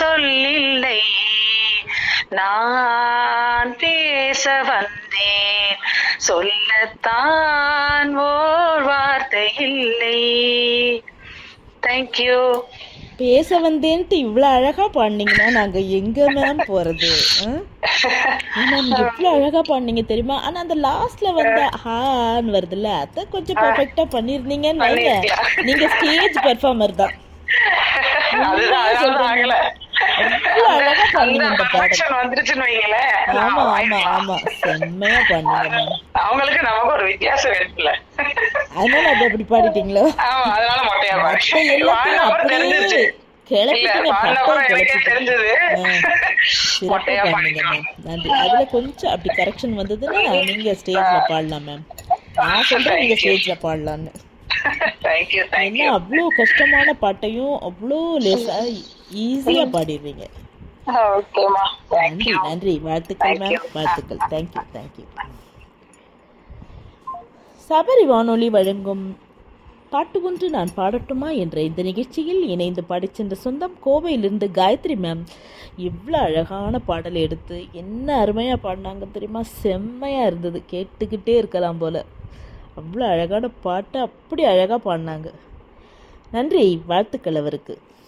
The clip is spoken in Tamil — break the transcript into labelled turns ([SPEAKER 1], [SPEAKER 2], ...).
[SPEAKER 1] சொல்லில்லை நான் பேச வந்தேன் சொல்லத்தான் ஓர் வார்த்தை இல்லை தேங்க்யூ
[SPEAKER 2] பேச வந்தேன்ட்டு இவ்வளோ அழகா பாடினீங்கன்னா நாங்க எங்க மேம் போறது மேம் எவ்வளோ அழகா பாடினீங்க தெரியுமா ஆனா அந்த லாஸ்ட்ல வந்த ஹான்னு வருதுல்ல அத கொஞ்சம் பெர்ஃபெக்டா பண்ணிருந்தீங்கன்னு வைங்க.
[SPEAKER 1] பண்ணிருக்கலாம்.
[SPEAKER 2] நீங்க ஸ்டேஜ் பெர்ஃபார்மர் தான்
[SPEAKER 1] அதுதான் அதனால ஆகல
[SPEAKER 2] அவ்வளோ அழகா பாடுனீங்க இந்த பாடல்
[SPEAKER 1] perfection வந்துருச்சுன்னு வைங்களேன்
[SPEAKER 2] ஆமா ஆமா ஆமா செம்மையா பாடுனீங்க மேம்
[SPEAKER 1] அவங்களுக்கு நமக்கு ஒரு வித்தியாசம் இருக்குல்ல
[SPEAKER 2] அதனால அது அப்படி பாடிட்டீங்களோ
[SPEAKER 1] ஆமா அதனால மொட்டையா
[SPEAKER 2] மத்த
[SPEAKER 1] பாடி
[SPEAKER 2] எல்லாத்தையும்
[SPEAKER 1] அப்புறம்
[SPEAKER 2] அப்படியே
[SPEAKER 1] தெரிஞ்சிச்சு இல்ல
[SPEAKER 2] கிளப்பிட்டீங்க
[SPEAKER 1] பாடினப்புறம்
[SPEAKER 2] பட்டம்
[SPEAKER 1] எனக்கே
[SPEAKER 2] கிளப்பிட்டீங்க
[SPEAKER 1] தெரிஞ்சது
[SPEAKER 2] சிறப்பா
[SPEAKER 1] மொட்டையா
[SPEAKER 2] பாடுனீங்க
[SPEAKER 1] பாடிக்கலாம்
[SPEAKER 2] மேம் நன்றி அதுல கொஞ்சம் அப்படி கரெக்ஷன் வந்ததுன்னா நீங்க ஸ்டேஜ்ல பாடலாம் மேம் நான் சொல்றேன் நீங்க ஸ்டேஜ்ல பாடலாம்னு
[SPEAKER 1] தேங்க்யூ
[SPEAKER 2] ஏன்னா
[SPEAKER 1] தேங்க்யூ
[SPEAKER 2] அவ்வளோ கஷ்டமான பாட்டையும் அவ்வளோ லேசா ஈஸியா பாடிடுறீங்க
[SPEAKER 1] ஓகேமா
[SPEAKER 2] நன்றி
[SPEAKER 1] தேங்க்யூ
[SPEAKER 2] நன்றி வாழ்த்துக்கள்
[SPEAKER 1] Thank
[SPEAKER 2] மேம்
[SPEAKER 1] you.
[SPEAKER 2] வாழ்த்துக்கள் தேங்க்யூ தேங்க்யூ சபரி வானொலி வழங்கும் பாட்டு ஒன்று நான் பாடட்டுமா என்ற இந்த நிகழ்ச்சியில் இணைந்து பாடிச் சென்ற சொந்தம் கோவையிலிருந்து காயத்ரி மேம் இவ்வளோ அழகான பாடல் எடுத்து என்ன அருமையாக பாடினாங்க தெரியுமா செம்மையாக இருந்தது கேட்டுக்கிட்டே இருக்கலாம் போல அவ்வளோ அழகான பாட்டு அப்படி அழகாக பாடினாங்க நன்றி வாழ்த்துக்கள் அவருக்கு